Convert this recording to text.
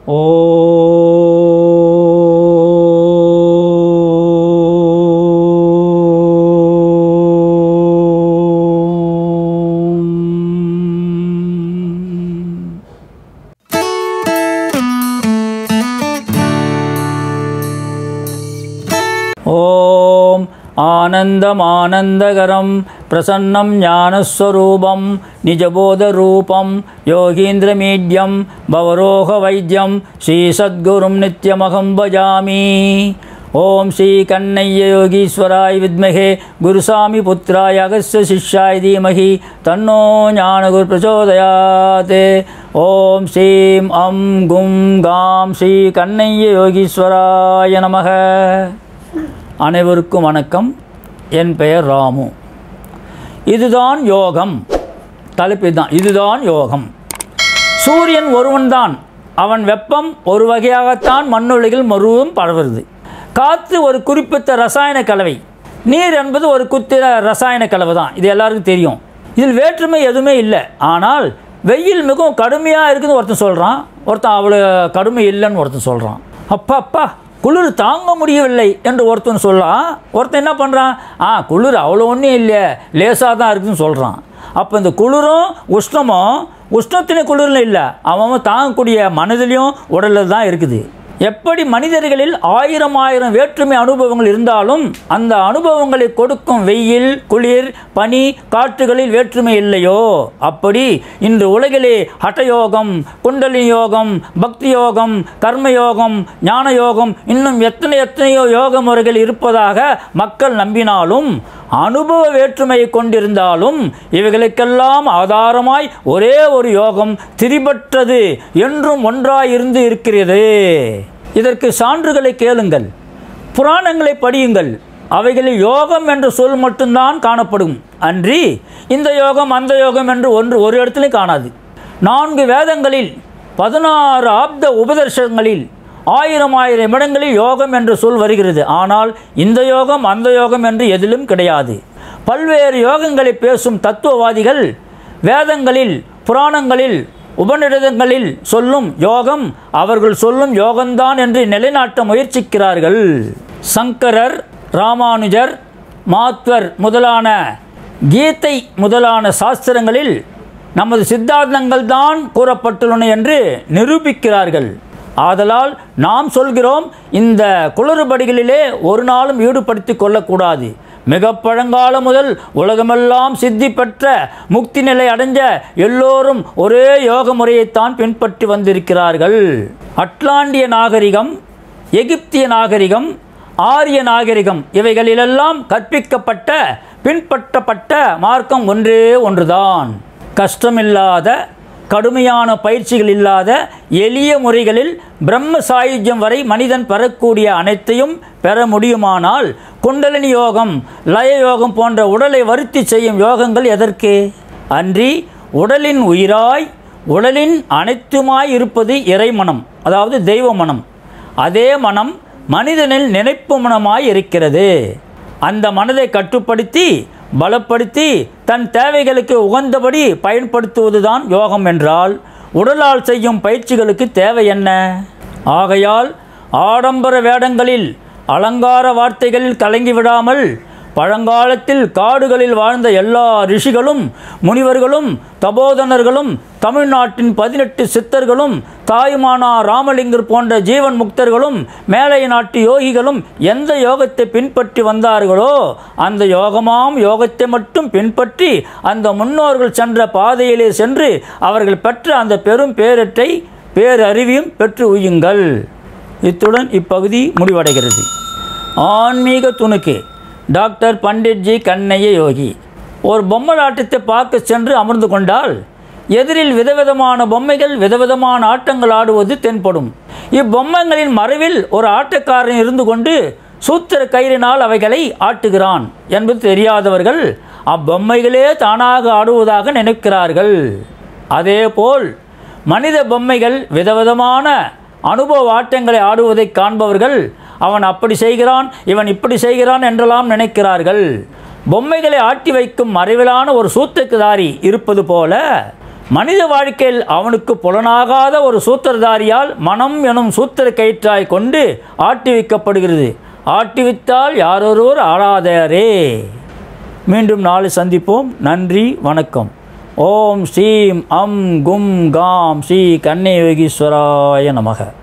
ஓம் ॐ आनन्दमानन्दकरं प्रसन्नं ज्ञानस्वरूपं निजबोधरूपं योगीन्द्रमीड्यं भवरोहवैद्यं श्रीसद्गुरुं नित्यमहं भजामि ॐ श्रीकण्णय्ययोगीश्वराय विद्महे गुरुसामि पुत्राय अगस्य शिष्याय धीमहि तन्नो ज्ञानगुरुप्रचोदयात् ॐ श्रीं अं गुं गां श्रीकण्णय्ययोगीश्वराय नमः அனைவருக்கும் வணக்கம் என் பெயர் ராமு இதுதான் யோகம் தலைப்பு தான் இதுதான் யோகம் சூரியன் ஒருவன்தான் அவன் வெப்பம் ஒரு வகையாகத்தான் மண்ணுலகில் மருவும் பரவுறது காற்று ஒரு குறிப்பிட்ட ரசாயன கலவை நீர் என்பது ஒரு குத்திர ரசாயன கலவை தான் இது எல்லாருக்கும் தெரியும் இதில் வேற்றுமை எதுவுமே இல்லை ஆனால் வெயில் மிகவும் கடுமையாக இருக்குதுன்னு ஒருத்தன் சொல்கிறான் ஒருத்தன் அவ்வளோ கடுமை இல்லைன்னு ஒருத்தன் சொல்கிறான் அப்பா அப்பா குளிர் தாங்க முடியவில்லை என்று ஒருத்தன் சொல்லலாம் ஒருத்தன் என்ன பண்ணுறான் ஆ குளிர் அவ்வளோ ஒன்றும் இல்லை லேசாக தான் இருக்குதுன்னு சொல்கிறான் அப்போ இந்த குளிரும் உஷ்ணமும் உஷ்ணத்தின குளிரில் இல்லை அவன் அவன் தாங்கக்கூடிய மனதிலையும் உடலில் தான் இருக்குது எப்படி மனிதர்களில் ஆயிரம் ஆயிரம் வேற்றுமை அனுபவங்கள் இருந்தாலும் அந்த அனுபவங்களை கொடுக்கும் வெயில் குளிர் பனி காற்றுகளில் வேற்றுமை இல்லையோ அப்படி இன்று உலகிலே ஹட்டயோகம் குண்டலினி யோகம் பக்தி யோகம் கர்மயோகம் ஞான யோகம் இன்னும் எத்தனை எத்தனையோ யோக முறைகள் இருப்பதாக மக்கள் நம்பினாலும் அனுபவ வேற்றுமையை கொண்டிருந்தாலும் இவைகளுக்கெல்லாம் ஆதாரமாய் ஒரே ஒரு யோகம் திரிபற்றது என்றும் ஒன்றாயிருந்து இருக்கிறது இதற்கு சான்றுகளை கேளுங்கள் புராணங்களை படியுங்கள் அவைகளில் யோகம் என்ற சொல் மட்டும்தான் காணப்படும் அன்றி இந்த யோகம் அந்த யோகம் என்று ஒன்று ஒரு இடத்துலையும் காணாது நான்கு வேதங்களில் பதினாறு ஆப்த உபதர்சங்களில் ஆயிரம் ஆயிரம் இடங்களில் யோகம் என்ற சொல் வருகிறது ஆனால் இந்த யோகம் அந்த யோகம் என்று எதிலும் கிடையாது பல்வேறு யோகங்களை பேசும் தத்துவவாதிகள் வேதங்களில் புராணங்களில் உபநிடதங்களில் சொல்லும் யோகம் அவர்கள் சொல்லும் யோகம்தான் என்று நிலைநாட்ட முயற்சிக்கிறார்கள் சங்கரர் ராமானுஜர் மாத்வர் முதலான கீதை முதலான சாஸ்திரங்களில் நமது சித்தாந்தங்கள் தான் கூறப்பட்டுள்ளன என்று நிரூபிக்கிறார்கள் ஆதலால் நாம் சொல்கிறோம் இந்த குளறுபடிகளிலே ஒரு நாளும் ஈடுபடுத்திக் கொள்ளக்கூடாது மிக பழங்காலம் முதல் உலகமெல்லாம் சித்தி பெற்ற முக்தி நிலை அடைஞ்ச எல்லோரும் ஒரே யோக முறையைத்தான் பின்பற்றி வந்திருக்கிறார்கள் அட்லாண்டிய நாகரிகம் எகிப்திய நாகரிகம் ஆரிய நாகரிகம் இவைகளிலெல்லாம் கற்பிக்கப்பட்ட பின்பற்றப்பட்ட மார்க்கம் ஒன்றே ஒன்றுதான் கஷ்டமில்லாத கடுமையான பயிற்சிகள் இல்லாத எளிய முறைகளில் பிரம்ம சாயுஜ்யம் வரை மனிதன் பெறக்கூடிய அனைத்தையும் பெற முடியுமானால் குண்டலினி யோகம் லய யோகம் போன்ற உடலை வருத்தி செய்யும் யோகங்கள் எதற்கு அன்றி உடலின் உயிராய் உடலின் அனைத்துமாய் இருப்பது இறை மனம் அதாவது தெய்வ மனம் அதே மனம் மனிதனில் நினைப்பு மனமாய் இருக்கிறது அந்த மனதை கட்டுப்படுத்தி பலப்படுத்தி தன் தேவைகளுக்கு உகந்தபடி பயன்படுத்துவதுதான் யோகம் என்றால் உடலால் செய்யும் பயிற்சிகளுக்கு தேவை என்ன ஆகையால் ஆடம்பர வேடங்களில் அலங்கார வார்த்தைகளில் கலங்கிவிடாமல் பழங்காலத்தில் காடுகளில் வாழ்ந்த எல்லா ரிஷிகளும் முனிவர்களும் தபோதனர்களும் தமிழ்நாட்டின் பதினெட்டு சித்தர்களும் தாயுமானா ராமலிங்கர் போன்ற ஜீவன் முக்தர்களும் மேலை நாட்டு யோகிகளும் எந்த யோகத்தை பின்பற்றி வந்தார்களோ அந்த யோகமாம் யோகத்தை மட்டும் பின்பற்றி அந்த முன்னோர்கள் சென்ற பாதையிலே சென்று அவர்கள் பெற்ற அந்த பெரும் பேரற்றை பேரறிவியும் பெற்று உயுங்கள் இத்துடன் இப்பகுதி முடிவடைகிறது ஆன்மீக துணுக்கு டாக்டர் பண்டிட்ஜி கண்ணைய யோகி ஒரு பொம்மலாட்டத்தை பார்க்க சென்று அமர்ந்து கொண்டால் எதிரில் விதவிதமான பொம்மைகள் விதவிதமான ஆட்டங்கள் ஆடுவது தென்படும் இப்பொம்மைகளின் மறைவில் ஒரு ஆட்டக்காரன் இருந்து கொண்டு சூத்திர கயிறினால் அவைகளை ஆட்டுகிறான் என்பது தெரியாதவர்கள் அப்பொம்மைகளே தானாக ஆடுவதாக நினைக்கிறார்கள் அதேபோல் மனித பொம்மைகள் விதவிதமான அனுபவ ஆட்டங்களை ஆடுவதை காண்பவர்கள் அவன் அப்படி செய்கிறான் இவன் இப்படி செய்கிறான் என்றெல்லாம் நினைக்கிறார்கள் பொம்மைகளை ஆட்டி வைக்கும் மறைவிலான ஒரு சூத்திரதாரி இருப்பது போல மனித வாழ்க்கையில் அவனுக்கு புலனாகாத ஒரு சூத்திரதாரியால் மனம் எனும் சூத்திர கயிற்றாய் கொண்டு ஆட்டிவிக்கப்படுகிறது ஆட்டிவித்தால் யாரொருவர் ஆளாதாரே மீண்டும் நாளை சந்திப்போம் நன்றி வணக்கம் ஓம் ஸ்ரீம் அம் கும் காம் ஸ்ரீ கன்னியோகீஸ்வராய நமக